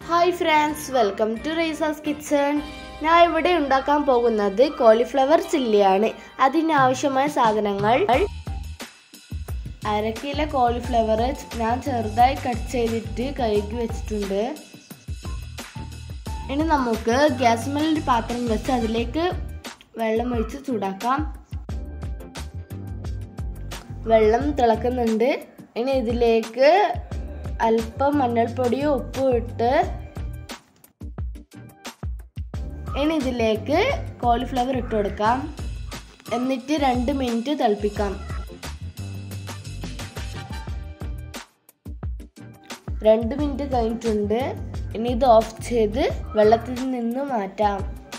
hi friends welcome to Raisa's kitchen ഞാൻ ഇവിടെ ഉണ്ടാക്കാൻ പോകുന്നത് കോളിഫ്ലവർ ചില്ലിയാണ് അതിനാവശ്യമായ സാധനങ്ങൾ അര കിലോ കോളിഫ്ലവർ ഞാൻ ചെറുതായി കട്ട് ചെയ്തിട്ട് കഴുകി വെച്ചിട്ടുണ്ട് ഇനി നമുക്ക് ഗ്യാസ് മേൽ ഒരു പാത്രം വെച്ച് അതിലേക്ക് വെള്ളം ഒഴിച്ച് ചൂടാക്കാം വെള്ളം തിളക്കുന്നുണ്ട് ഇനി ഇതിലേക്ക് അല്പം മഞ്ഞൾപ്പൊടിയും ഉപ്പും ഇട്ട് ഇനി ഇതിലേക്ക് കോളിഫ്ലവർ ഇട്ട് കൊടുക്കാം എന്നിട്ട് രണ്ട് മിനിറ്റ് തിളപ്പിക്കാം രണ്ട് മിനിറ്റ് കഴിഞ്ഞിട്ടുണ്ട് ഇനി ഇത് ഓഫ് ചെയ്ത് വെള്ളത്തിൽ നിന്ന് മാറ്റാം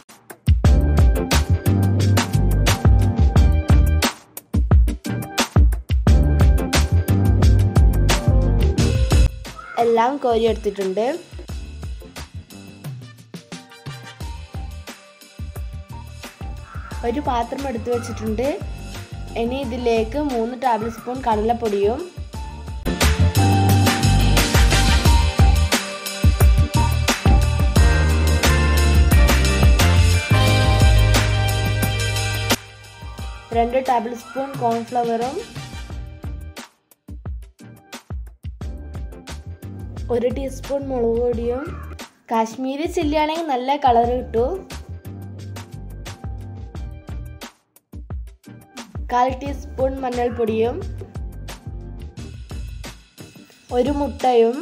എല്ലാം കോരി എടുത്തിട്ടുണ്ട് ഒരു പാത്രം എടുത്തു വെച്ചിട്ടുണ്ട് ഇനി ഇതിലേക്ക് മൂന്ന് ടേബിൾ സ്പൂൺ കടലപ്പൊടിയും രണ്ട് ടേബിൾ സ്പൂൺ കോൺഫ്ലവറും ഒരു ടീസ്പൂൺ മുളക് പൊടിയും കാശ്മീരി ചില്ലി ആണെങ്കിൽ നല്ല കളർ കിട്ടും കാൽ ടീസ്പൂൺ മഞ്ഞൾപ്പൊടിയും ഒരു മുട്ടയും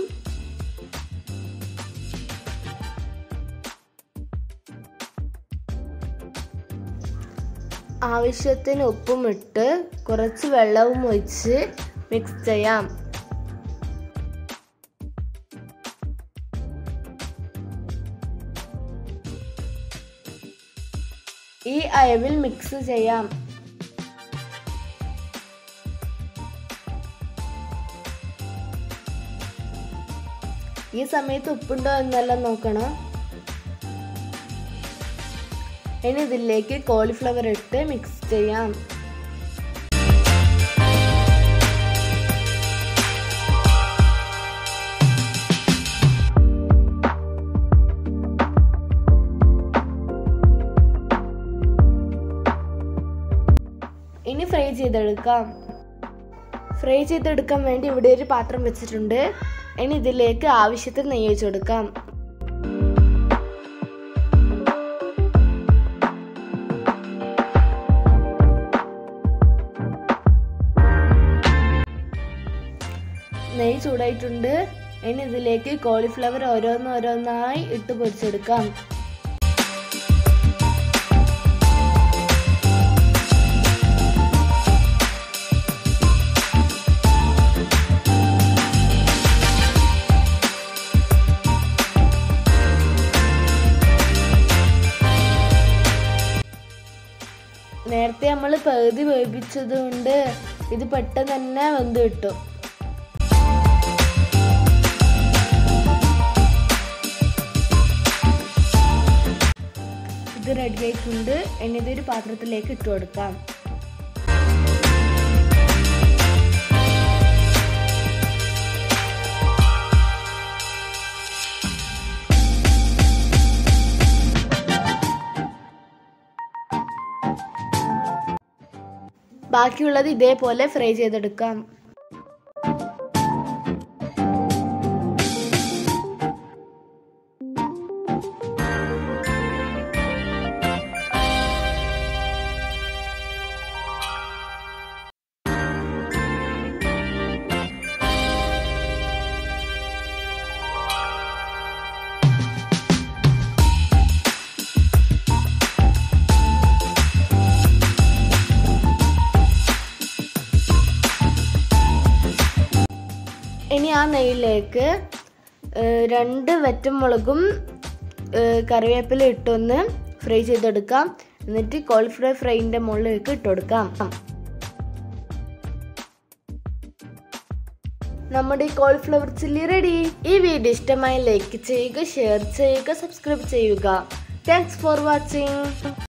ആവശ്യത്തിന് ഉപ്പും ഇട്ട് കുറച്ച് വെള്ളവും ഒഴിച്ച് മിക്സ് ചെയ്യാം ഈ അയവിൽ മിക്സ് ചെയ്യാം ഈ സമയത്ത് ഉപ്പുണ്ടോ എന്നെല്ലാം നോക്കണം ഇനി ഇതിലേക്ക് കോളിഫ്ലവർ ഇട്ട് മിക്സ് ചെയ്യാം ഇനി ഫ്രൈ ചെയ്തെടുക്കാം ഫ്രൈ ചെയ്തെടുക്കാൻ വേണ്ടി ഇവിടെ ഒരു പാത്രം വെച്ചിട്ടുണ്ട് ഇനി ഇതിലേക്ക് ആവശ്യത്തിന് നെയ്യ് ഒഴിച്ചെടുക്കാം നെയ്യ് ചൂടായിട്ടുണ്ട് ഇനി ഇതിലേക്ക് കോളിഫ്ലവർ ഓരോന്നോരോന്നായി ഇട്ട് പൊരിച്ചെടുക്കാം നേരത്തെ നമ്മൾ പകുതി വേവിച്ചത് കൊണ്ട് ഇത് പെട്ടെന്ന് തന്നെ വെന്ത് കിട്ടും ഇത് റെഡി ആയിട്ടുണ്ട് ഇനി ഇതൊരു പാത്രത്തിലേക്ക് ഇട്ട് കൊടുക്കാം ബാക്കിയുള്ളത് ഇതേപോലെ ഫ്രൈ ചെയ്തെടുക്കാം ഇനി ആ നെയ്യിലേക്ക് രണ്ട് വെറ്റമുളകും കറിവേപ്പില ഇട്ടൊന്ന് ഫ്രൈ ചെയ്തെടുക്കാം എന്നിട്ട് കോളിഫ്ലവർ ഫ്രൈൻ്റെ മുകളിലേക്ക് ഇട്ട് കൊടുക്കാം നമ്മുടെ ഈ കോളിഫ്ലവർ ചില്ലി റെഡി ഈ വീഡിയോ ഇഷ്ടമായി ലൈക്ക് ചെയ്യുക ഷെയർ ചെയ്യുക സബ്സ്ക്രൈബ് ചെയ്യുക താങ്ക്സ് ഫോർ വാച്ചിങ്